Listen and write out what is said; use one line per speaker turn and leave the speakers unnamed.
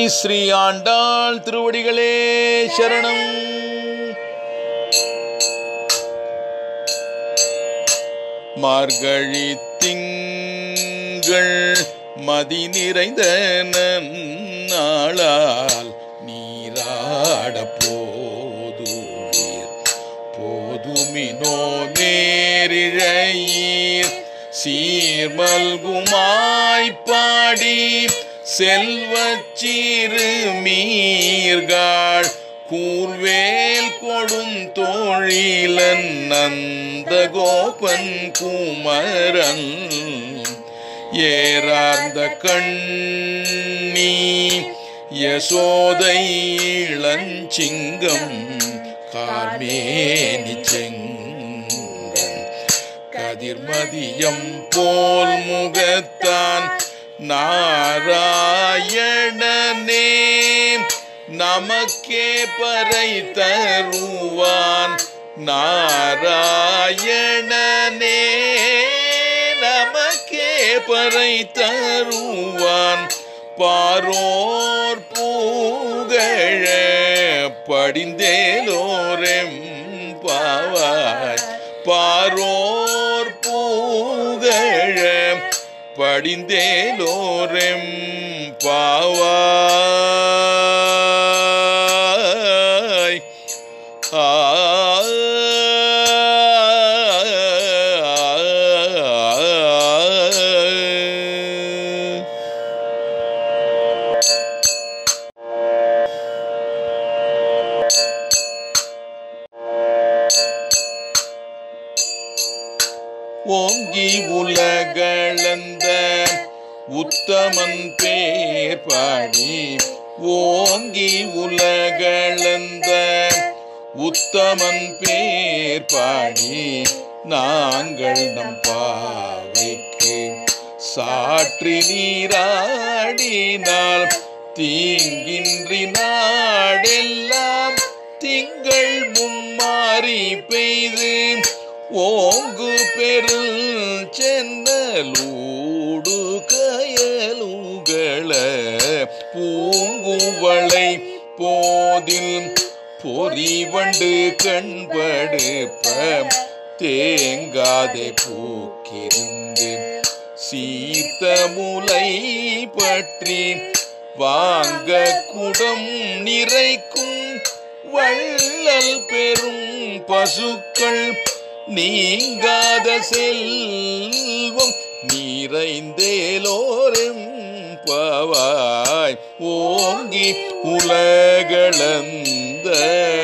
ஸ்ரீ ஆண்டாள் திருவடிகளே சரணம் மார்கழி திங்கள் மதி நிறைந்த நாளால் நீராட போதுவீர் போதுமினோ நேரிழையீர் சீர்மல்குமாய் பாடி செல்வச் சிறுமீர்காள் கூர்வேல் கொடுந்தோழிலன் நந்த கோபன் குமரன் ஏறார்ந்த கண்ணி யசோதை இளஞ்சிங்கம் கார்மேனி செங்கன் கதிர்மதியம் போல் முகத்தான் நாராயணனே நமக்கே பறை தருவான் நாராயணனே நமக்கே பறை தருவான் பாரோர் பூகழ படிந்தேலோரெம் பாவாய் பாரோர் பூகழ படிந்தேலோரெம் பாவாய் ஆ ஓங்கி உலகளந்த உத்தமன் பேர் பாடி ஓங்கி உலகளந்த உத்தமன் பேர் பாடி நாங்கள் நம் பாவைக்கு சாற்றி நீராடினால் தீங்கின்றி நாடெல்லாம் திங்கள் மும்மாறி பெய்து ஓங்கு பெருள் சென்னலூடு கயலுகள பூங்குவளை போதில் பொறிவண்டு கண்படுப்ப தேங்காதே பூக்கிருந்து சீத்த முலை பற்றி வாங்க குடம் நிறைக்கும் வள்ளல் பெரும் பசுக்கள் நீங்காத செல்வம் நிறைந்தேலோரும் பவாய் ஓங்கி உலகளந்த